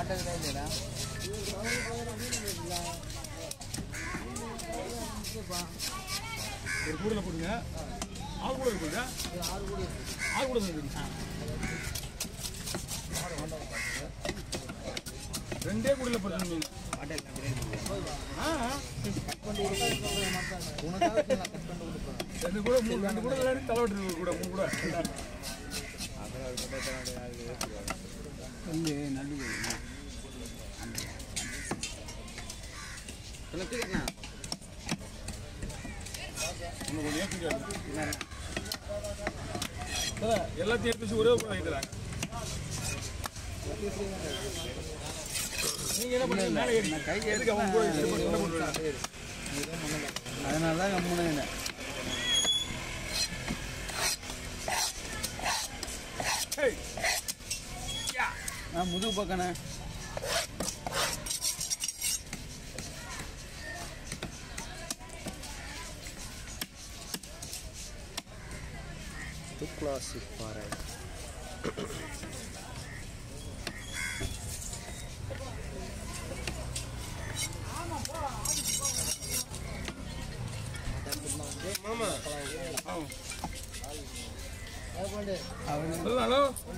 மாட்டதுல இல்லைடா ஒரு கூடையில் போடுங்க ஆறு கூட இருக்குங்க ஆறு கோடி ஆறு கூட இருக்குங்க ரெண்டே கூடையில் போடுங்க மீன் ஆ உனக்காக நான் கட் பண்ணி கொடுப்பேன் ரெண்டு கூட மூணு ரெண்டு கூட விளையாடி தலைவட்டு கூட மூணு கூட வந்து நல்லது சொல்லுங்கண்ணா இன்னும் கொஞ்சம் ஏற்றி எல்லாத்தையும் எடுத்து வச்சு ஒரே கூட வைக்கிறாங்க நீங்க என்ன பண்ணுங்க மேலே ஏறி நான் கை எதுக்கு அவங்க கூட இது பண்ணி சண்டை போட்டுருக்காங்க? அதனால தான் கம்முன்னு ஹேய், நான் முதுகு பக்கண்ணே கிளாசிக் பாறை அவனு ஹலோ ஹலோ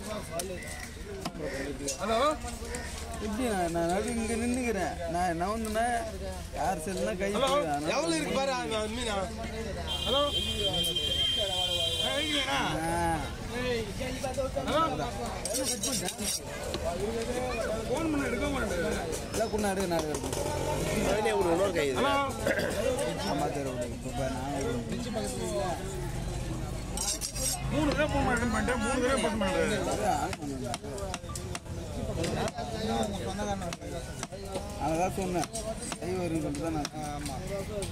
ஹலோ எப்படி நான் நான் நடு இங்கே நின்றுக்கிறேன் நான் என்ன வந்துன்னா யார் செல்லாம் கை ஹலோ. எவ்வளோ இருக்கு பாரு அந்த மீனா ஹலோ வைக்கலையா ஹலோ ஃபோன் பண்ண எடுக்க மாட்டேன் இல்லை கொண்டு நடு நடு பதினே ஒரு இன்னொரு கை இது ஹலோ அம்மா தெரு இப்போ நான் மூணு தடவை ஃபோன் பண்ண பண்ணிட்டேன் மூணு தடவை ஃபோன் பண்ணுறேன் அதான் சொன்னேன் கை வருன்னு சொல்லிட்டு தான் நான் ஆமாம்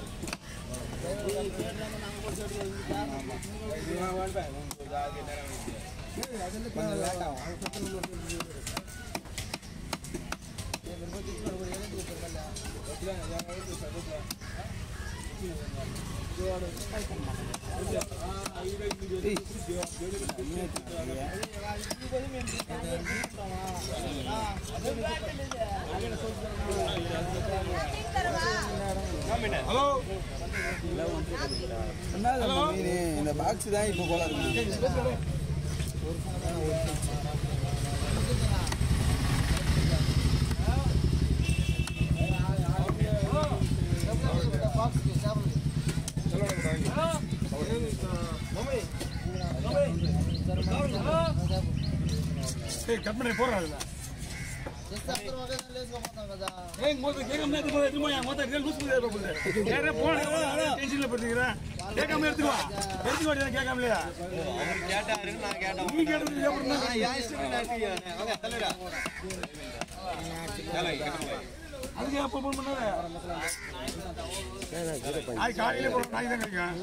கொஞ்சம் லேட் ஆகும் ஏய், கம்மியா வச்சிருக்கியா? ஹலோ என்னது அந்த மீன் இந்த பாக்ஸ் தான் இப்போ போல இருக்கு ஏய் கட் பண்ணி போடுறா அதில் ஏய் மொத்த கேட்காம எடுத்து எடுத்து போய் மொத்த ரியல் லூஸ் பண்ணி போகுது வேற போன டென்ஷன்ல படுத்துக்கிறேன் கேட்காம எடுத்துக்கோ எடுத்துக்க மாட்டேன் கேட்காமலையா அவர் கேட்டாரு நான் கேட்டேன் நீ கேட்டது எப்படி என் இஷ்டம் நான் செய்யறேன். வாங்க, தலைவரா. வேலை, கட்டுங்க. அதுக்கு எப்போ ஃபோன் பண்ணாரு நாய் காலையில போற நாய் தான் கிடைக்கும்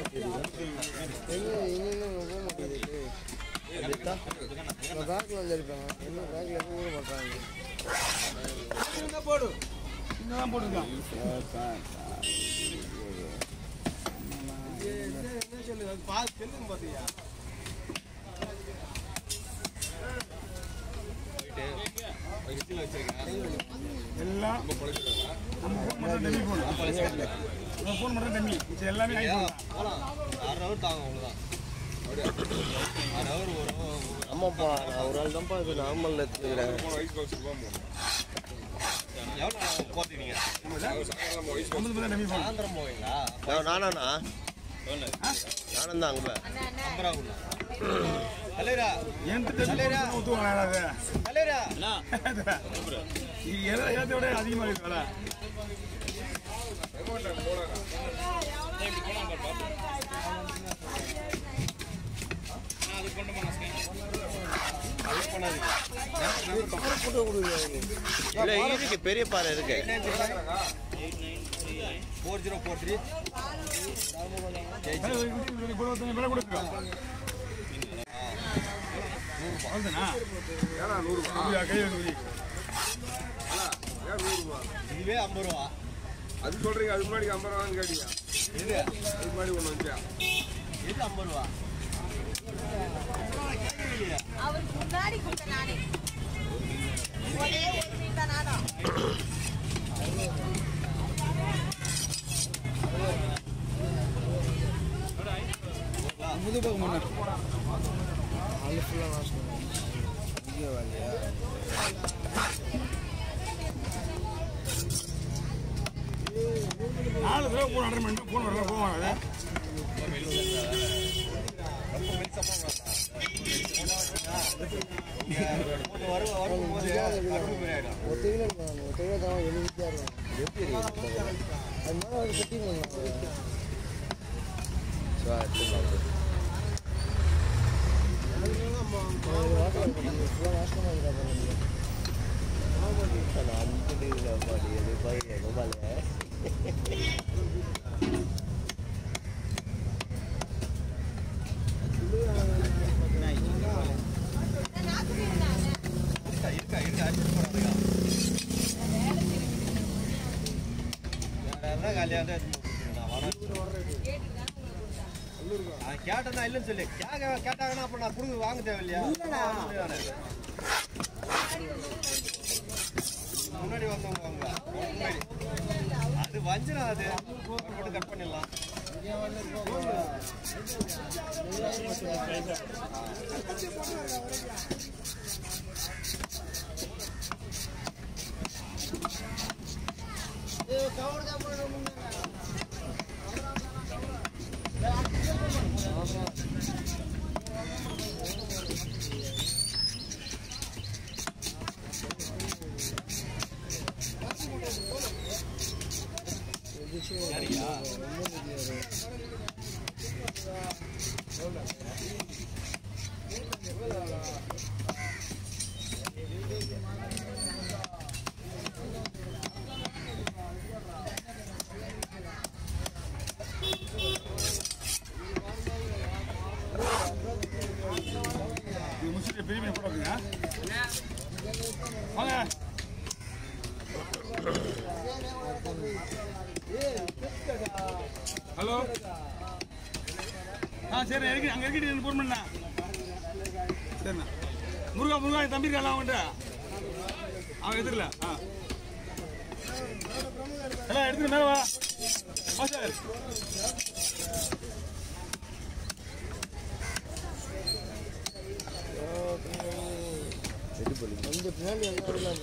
போடு இங்க தான் போட்டுருக்கான் வயித்துல வச்சிருக்கேன். எல்லாம் நம்ம ஃபோன் பண்ணுற டெம்மி ஃபோன் நம்ம ஃபோன் பண்ணுற டெம்மி மிச்சம் எல்லாமே ஐஃபோன் தான் போலாம். அரை hour தாங்கும், அவ்வளவுதான். அரை hour ஒரு hour. ஆமாப்பா நான் ஒரு ஆள் தான்ப்பா இது நார்மல்ல எடுத்துக்கிறேன் எவ்வளவு நேரம் போத்தீங்க? ஐம்பது பேர் டெம்மி ஃபோன் சாயந்தரம் போவீங்களா? நானாண்ணா எவ்வளவு? நானும் தான் அங்கே ஐம்பது ரூபா கொடுங்க. தலைவரா, என்கிட்ட டெம்மி ஃபோன் ஊற்றுவாங்க யாராவது தலைவரா. இது எதை ஏற்ற விட அதிகமாக இருக்கு வேலை அது பண்ணாதீங்க. இல்லை இருக்கு பெரிய பாறை இருக்கு Four zero four three. விலை கொடுக்குறோம் அவ்வளோதானா நூறுரூவா கை வந்து இதுவே ஐம்பது ரூபா அது சொல்றீங்க அதுக்கு முன்னாடி ஐம்பது ரூபான்னு கேட்டீங்க இது அதுக்கு முன்னாடி ஒன்று வந்துச்சா இது ஐம்பது ரூபா அவருக்கு முன்னாடி கொடுத்த நானே ஒரே ஒரு மீன் முது பக்கம் முன்ன இங்கே வரலையா நாலு தடவை போன் அட்டன் பண்ணிட்டு போன் வரல போன் வராது கேட்டா இல்லைன்னு சொல்லி கேட்க கேட்டாங்கன்னா அப்ப நான் கொடுக்க வாங்க தேவையில்லையா முன்னாடி வந்தவங்க வாங்க முன்னாடி. அது வஞ்சிரம் அது மட்டும் கட் பண்ணிடலாம் இது முடிச்சுட்டு பெரிய மீன் போடுங்க வாங்க ஹலோ ஆ சரி இறக்கி அங்கே இறக்கிட்டு ஃபோன் பண்ணா சரிண்ணா முருகா முருகா என் தம்பி இருக்கான் அவன்கிட்ட அவன் எதிரில் ஆ எல்லாம் எடுத்துட்டு மேலே வா வா சார் வந்து பின்னாடி எல்லாம்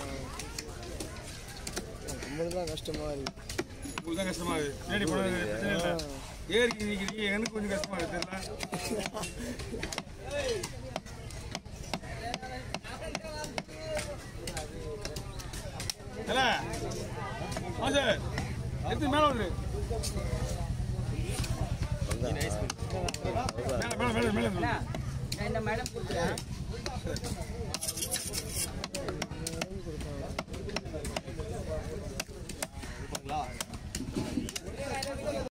நம்மளுக்கு தான் கஷ்டமா இருக்கு உங்களுக்கு தான் கஷ்டமா இருக்கு பின்னாடி போனது பிரச்சனை இல்லை ஏறிக்கு நிற்கிறீங்க எனக்கு கொஞ்சம் கஷ்டமா இருக்கு தெரியல இல்ல ஆ சார் எடுத்து மேலே வந்து மேலே மேலே மேலே மேலே இந்த மேடம் கொடுக்குறேன் இருப்பாங்களா